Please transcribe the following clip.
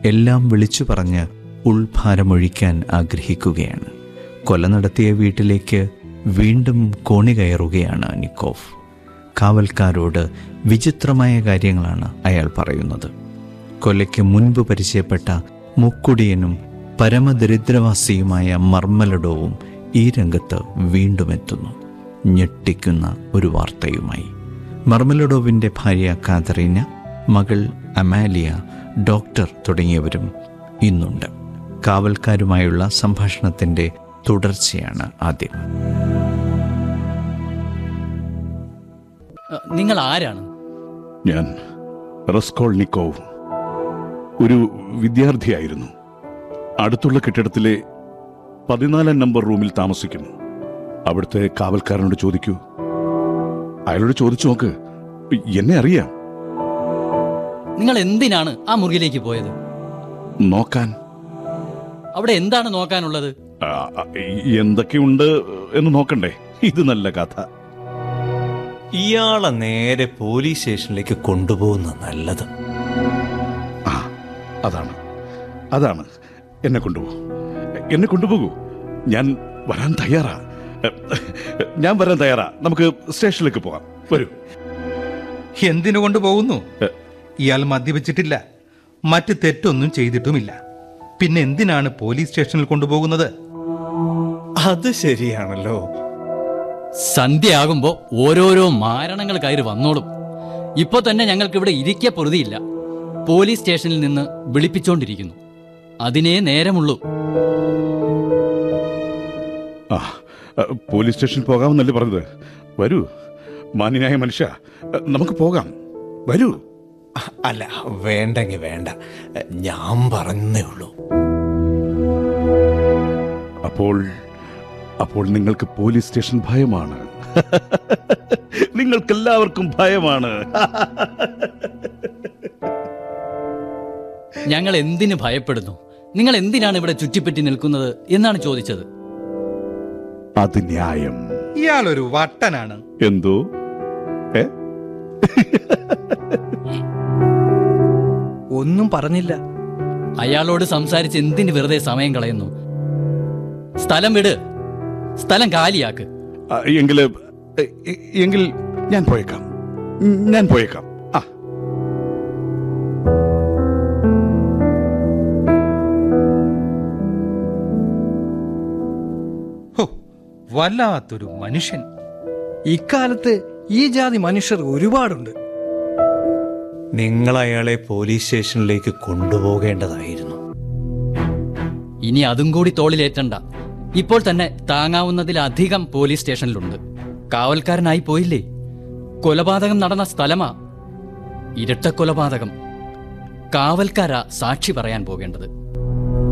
എല്ലാം വിളിച്ചു പറഞ്ഞ് ഉൾഭാരമൊഴിക്കാൻ ആഗ്രഹിക്കുകയാണ് കൊല നടത്തിയ വീട്ടിലേക്ക് വീണ്ടും കോണി കയറുകയാണ് നിക്കോഫ് കാവൽക്കാരോട് വിചിത്രമായ കാര്യങ്ങളാണ് അയാൾ പറയുന്നത് കൊലയ്ക്ക് മുൻപ് പരിചയപ്പെട്ട മുക്കുടിയനും പരമദരിദ്രവാസിയുമായ മർമലഡോവും ഈ രംഗത്ത് വീണ്ടും എത്തുന്നു ഞെട്ടിക്കുന്ന ഒരു വാർത്തയുമായി മർമലഡോവിൻ്റെ ഭാര്യ കാതറീന മകൾ അമാലിയ ഡോക്ടർ തുടങ്ങിയവരും ഇന്നുണ്ട് കാവൽക്കാരുമായുള്ള സംഭാഷണത്തിൻ്റെ തുടർച്ചയാണ് ആദ്യം അ, നിങ്ങൾ ആരാണ് ഞാൻ റസ്കോൾനിക്കോവ് ഒരു വിദ്യാർത്ഥിയായിരുന്നു അടുത്തുള്ള കെട്ടിടത്തിലെ പതിനാലാം നമ്പർ റൂമിൽ താമസിക്കുന്നു അവിടുത്തെ കാവൽക്കാരനോട് ചോദിക്കൂ അയാളോട് ചോദിച്ചു നോക്ക് എന്നെ അറിയാം നിങ്ങൾ എന്തിനാണ് ആ മുറിയിലേക്ക് പോയത് നോക്കാൻ അവിടെ എന്താണ് നോക്കാനുള്ളത് ആ, ആ, എന്തൊക്കെയുണ്ട് എന്ന് നോക്കണ്ടേ ഇത് നല്ല കഥ ഇയാളെ നേരെ പോലീസ് സ്റ്റേഷനിലേക്ക് കൊണ്ടുപോകുന്ന നല്ലത് ആ അതാണ് അതാണ് എന്നെ കൊണ്ടുപോ എന്നെ കൊണ്ടുപോകൂ ഞാൻ വരാൻ തയ്യാറാ ഞാൻ വരാൻ തയ്യാറാ നമുക്ക് സ്റ്റേഷനിലേക്ക് പോകാം വരൂ എന്തിനു കൊണ്ടുപോകുന്നു ഇയാൾ മദ്യപിച്ചിട്ടില്ല മറ്റ് തെറ്റൊന്നും ചെയ്തിട്ടുമില്ല പിന്നെ എന്തിനാണ് പോലീസ് സ്റ്റേഷനിൽ കൊണ്ടുപോകുന്നത് അത് ശരിയാണല്ലോ സന്ധ്യയാകുമ്പോ ഓരോരോ മാരണങ്ങൾ കയറി വന്നോളും ഇപ്പൊ തന്നെ ഞങ്ങൾക്ക് ഇവിടെ ഇരിക്കെ പൊറുതിയില്ല പോലീസ് സ്റ്റേഷനിൽ നിന്ന് വിളിപ്പിച്ചോണ്ടിരിക്കുന്നു അതിനേ നേരമുള്ളൂ ആ പോലീസ് സ്റ്റേഷനിൽ പോകാമെന്നല്ലേ പറഞ്ഞത് വരൂ മാന്യനായ മനുഷ്യ നമുക്ക് പോകാം വരൂ അല്ല വേണ്ടെങ്കിൽ വേണ്ട ഞാൻ പറഞ്ഞേ ഉള്ളൂ അപ്പോൾ അപ്പോൾ നിങ്ങൾക്ക് പോലീസ് സ്റ്റേഷൻ ഭയമാണ് നിങ്ങൾക്കെല്ലാവർക്കും ഭയമാണ് ഞങ്ങൾ എന്തിനു ഭയപ്പെടുന്നു നിങ്ങൾ എന്തിനാണ് ഇവിടെ ചുറ്റിപ്പറ്റി നിൽക്കുന്നത് എന്നാണ് ചോദിച്ചത് അത് ന്യായം ഇയാൾ ഒരു വട്ടനാണ് എന്തോ ഏ ഒന്നും പറഞ്ഞില്ല അയാളോട് സംസാരിച്ച് എന്തിന് വെറുതെ സമയം കളയുന്നു സ്ഥലം വിട് സ്ഥലം കാലിയാക്ക് ആ, എങ്കില് എ- എ- എങ്കിൽ ഞാൻ പോയേക്കാം ഉം, ഞാൻ പോയേക്കാം ആ ഹോ വല്ലാത്തൊരു മനുഷ്യൻ ഇക്കാലത്ത് ഈ ജാതി മനുഷ്യർ ഒരുപാടുണ്ട് നിങ്ങൾ അയാളെ പോലീസ് സ്റ്റേഷനിലേക്ക് കൊണ്ടുപോകേണ്ടതായിരുന്നു ഇനി അതും കൂടി തോളിലേറ്റണ്ട ഇപ്പോൾ തന്നെ താങ്ങാവുന്നതിലധികം പോലീസ് സ്റ്റേഷനിലുണ്ട് കാവൽക്കാരനായി പോയില്ലേ കൊലപാതകം നടന്ന സ്ഥലമാ ഇരട്ട കൊലപാതകം കാവൽക്കാരാ സാക്ഷി പറയാൻ പോകേണ്ടത്